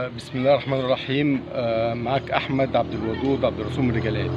آه، بسم الله الرحمن الرحيم آه، معاك احمد عبد الودود عبد الرسول من رجالات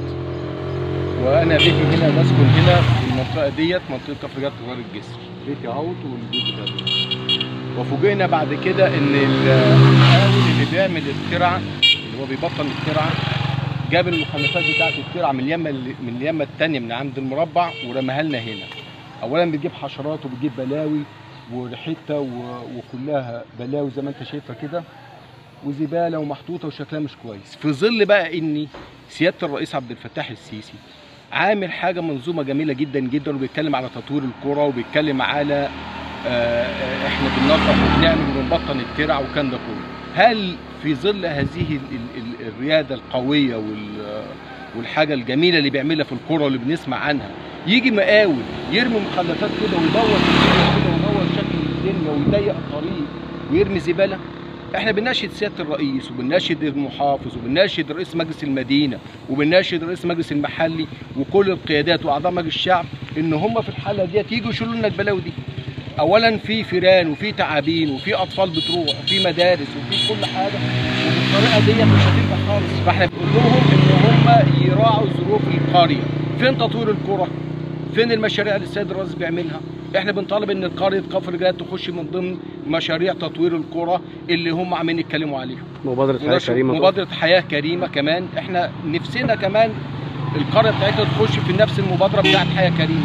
وانا بيتي هنا بسكن هنا في المنطقه ديت منطقه كفر جات غار الجسر بيتي اهوت والبيت ده وفوجئنا بعد كده ان المقاول اللي بيعمل الترعه اللي هو بيبطل الترعه جاب المخلفات بتاعت الترعه من اليمه اللي- من اليمه الثانيه من عند المربع ورماها لنا هنا اولا بتجيب حشرات وبتجيب بلاوي وريحتها و- وكلها بلاوي زي ما انت شايفها كده وزباله ومحطوطه وشكلها مش كويس في ظل بقى اني سياده الرئيس عبد الفتاح السيسي عامل حاجه منظومه جميله جدا جدا وبيتكلم على تطوير القرى وبيتكلم على آه، آه، احنا بننظف وبنعمل وبنبطن الترع وكان ده كله هل في ظل هذه ال- ال- ال- الرياده القويه وال والحاجه الجميله اللي بيعملها في القرى اللي بنسمع عنها يجي مقاول يرمي مخلفات كده ويبوظ الدنيا كده ويبوظ شكل الدنيا ويضيق الطريق ويرمي زباله احنا بنناشد سياده الرئيس وبنناشد المحافظ وبنناشد رئيس مجلس المدينه وبنناشد رئيس مجلس المحلي وكل القيادات واعضاء مجلس الشعب ان هم في الحاله ديت يجوا يشيلوا لنا البلاوي دي اولا في فيران وفي تعابين وفي اطفال بتروح وفي مدارس وفي كل حاجه وبالطريقه ديت مش هتنفع خالص فاحنا بنقول لهم ان هم يراعوا ظروف القريه فين تطوير القرى فين المشاريع اللي السيد الرئيس بيعملها احنا بنطالب ان قريه كفر جلال تخش من ضمن مشاريع تطوير القرى اللي هم عمالين يتكلموا عليها مبادرة حياة ونشر كريمة مبادره حياه كريمه كمان احنا نفسنا كمان القريه بتاعتنا تخش في نفس المبادره بتاعت حياه كريمه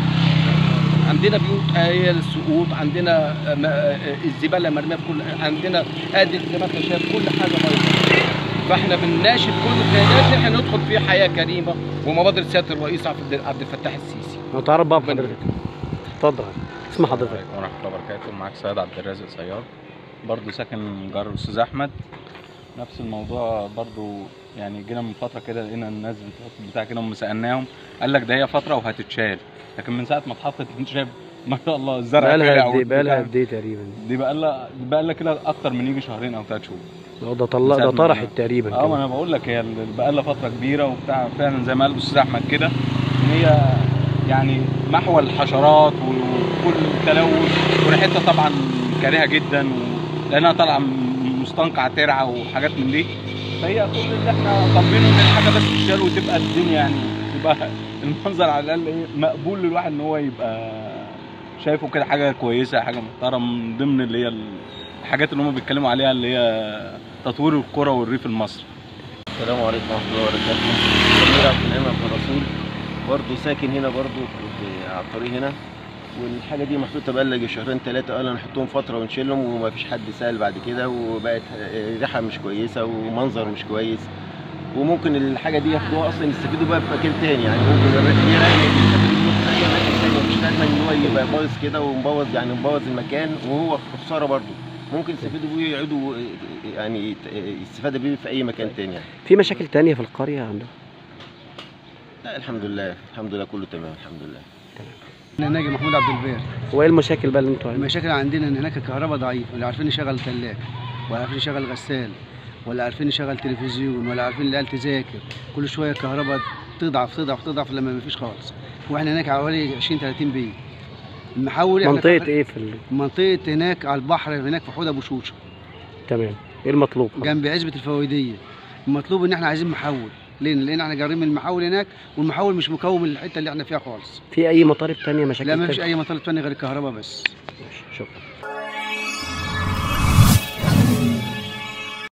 عندنا بيوت آية للسقوط عندنا آه، م- آه، الزباله مرميه في كل عندنا ادي زي ما انت شايف كل حاجه بايظه فاحنا بنناشد كل القيادات ان احنا ندخل في حياه كريمه ومبادره سياده الرئيس عبد عبد الفتاح السيسي متعرف بقى بحضرتك اتفضل اسم حضرتك عليكم ورحمة الله وبركاته معاك سيد عبد الرازق صياد برضه ساكن جار الأستاذ أحمد نفس الموضوع برضه يعني جينا من فترة كده لقينا الناس بتحط بتاع كده هم سألناهم قال لك ده هي فترة وهتتشال لكن من ساعة ما اتحطت انت شايف ما شاء الله الزرع بقى لها طلع قد ايه بقى لها والبتاع. قد ايه تقريبا دي بقى لها بقى لها كده أكتر من يجي شهرين أو ثلاث شهور هو ده طلع ده ساعة ما- طرحت تقريبا اه ما كده. انا بقول لك هي ال- بقى لها فتره كبيره وبتاع فعلا زي ما قال الاستاذ احمد كده ان هي يعني محور الحشرات وكل التلوث وريحتها طبعا كارهه جدا و- لانها طالعه من مستنقع ترعه وحاجات من دي فهي كل اللي احنا طالبينه ان الحاجه بس تشال وتبقى الدنيا يعني تبقى المنظر على الاقل ايه مقبول للواحد ان هو يبقى شايفه كده حاجه كويسه حاجه محترمه من ضمن اللي هي الحاجات اللي هم بيتكلموا عليها اللي هي تطوير القرى والريف المصري السلام عليكم ورحمة الله وبركاته. سمير عبد النعيم عبد الرسول برضه ساكن هنا برضه كنت على الطريق هنا والحاجة دي محطوطة بقى شهرين ثلاثة قال نحطهم فترة ونشيلهم وما فيش حد سأل بعد كده وبقت ريحة مش كويسة ومنظر مش كويس وممكن الحاجة دي ياخدوها أصلا يستفيدوا بقى في مكان تاني يعني ممكن الريحة دي رأي يستفيدوا في أي مكان تاني مش لازم إن هو يبقى بايظ كده ومبوظ يعني مبوظ المكان وهو خسارة برضه ممكن يستفيدوا بيه ويعيدوا يعني يت- يستفادوا بيه في أي مكان تاني يعني. في مشاكل تانية في القرية عندهم لا الحمد لله الحمد لله كله تمام الحمد لله انا ناجي محمود عبد البير هو ايه المشاكل بقى اللي انتوا عندكم المشاكل عندنا ان هناك الكهرباء ضعيفه ولا عارفين نشغل ثلاجه ولا عارفين نشغل غسال ولا عارفين نشغل تلفزيون ولا عارفين العيال تذاكر كل شويه الكهرباء تضعف تضعف تضعف لما ما فيش خالص واحنا هناك حوالي 20 30 بيت المحول احنا منطقة في- ايه في ال... منطقه هناك على البحر هناك في حوض ابو شوشه تمام ايه المطلوب جنب عزبه الفويديه المطلوب ان احنا عايزين محول ليه؟ لان احنا جارين من المحول هناك والمحول مش مكون من الحته اللي احنا فيها خالص في اي مطالب تانية مشاكل لا ما فيش تانية؟ اي مطالب تانية غير الكهرباء بس ماشي، شكرا